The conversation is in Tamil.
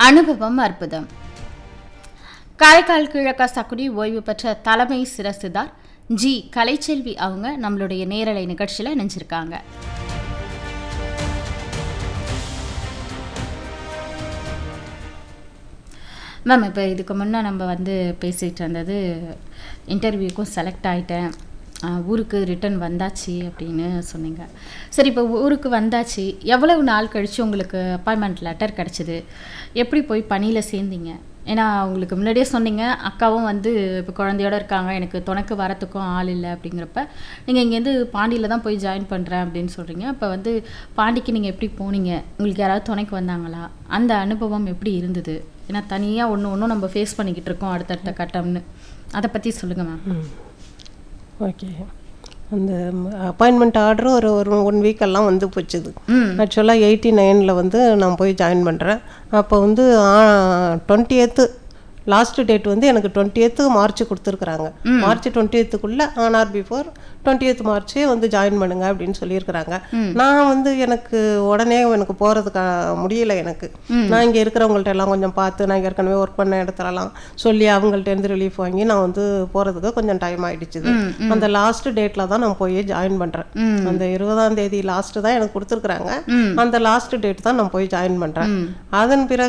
அனுபவம் அற்புதம் காரைக்கால் கிழக்க சக்குடி ஓய்வு பெற்ற தலைமை சிரசுதார் ஜி கலைச்செல்வி அவங்க நம்மளுடைய நேரலை நிகழ்ச்சியில் இணைஞ்சிருக்காங்க மேம் இப்போ இதுக்கு முன்னே நம்ம வந்து பேசிகிட்டு இருந்தது இன்டர்வியூக்கும் செலக்ட் ஆகிட்டேன் ஊருக்கு ரிட்டர்ன் வந்தாச்சு அப்படின்னு சொன்னீங்க சரி இப்போ ஊருக்கு வந்தாச்சு எவ்வளவு நாள் கழித்து உங்களுக்கு அப்பாயின்மெண்ட் லெட்டர் கிடச்சிது எப்படி போய் பணியில் சேர்ந்தீங்க ஏன்னா உங்களுக்கு முன்னாடியே சொன்னீங்க அக்காவும் வந்து இப்போ குழந்தையோட இருக்காங்க எனக்கு துணைக்கு வரத்துக்கும் ஆள் இல்லை அப்படிங்கிறப்ப நீங்கள் இங்கேருந்து பாண்டியில் தான் போய் ஜாயின் பண்ணுறேன் அப்படின்னு சொல்கிறீங்க அப்போ வந்து பாண்டிக்கு நீங்கள் எப்படி போனீங்க உங்களுக்கு யாராவது துணைக்கு வந்தாங்களா அந்த அனுபவம் எப்படி இருந்தது ஏன்னா தனியாக ஒன்று ஒன்றும் நம்ம ஃபேஸ் பண்ணிக்கிட்டு இருக்கோம் அடுத்தடுத்த கட்டம்னு அதை பற்றி சொல்லுங்கள் மேம் ஓகே அந்த அப்பாயின்மெண்ட் ஆர்டர் ஒரு ஒரு ஒன் வீக் எல்லாம் வந்து போச்சுது ம் ஆக்சுவலாக எயிட்டி நைனில் வந்து நான் போய் ஜாயின் பண்ணுறேன் அப்போ வந்து டுவெண்ட்டி எய்த்து லாஸ்ட் டேட் வந்து எனக்கு டுவெண்ட்டி எய்த்து மார்ச் கொடுத்துருக்குறாங்க மார்ச் டுவெண்ட்டி எய்த்துக்குள்ளே on or before twenty eighth மார்ச்சே வந்து ஜாயின் பண்ணுங்க அப்படின்னு சொல்லியிருக்கிறாங்க நான் வந்து எனக்கு உடனே எனக்கு போகிறதுக்கு முடியல எனக்கு நான் இங்கே இருக்கிறவங்கள்ட்ட எல்லாம் கொஞ்சம் பார்த்து நான் ஏற்கனவே ஒர்க் பண்ண இடத்துலலாம் சொல்லி அவங்கள்ட்ட இருந்து ரிலீஃப் வாங்கி நான் வந்து போகிறதுக்கு கொஞ்சம் டைம் ஆயிடுச்சுது அந்த லாஸ்ட் டேட்டில் தான் நான் போய் ஜாயின் பண்ணுறேன் அந்த இருபதாம் தேதி லாஸ்ட் தான் எனக்கு கொடுத்துருக்குறாங்க அந்த லாஸ்ட் டேட் தான் நான் போய் ஜாயின் பண்ணுறேன் அதன் பிறகு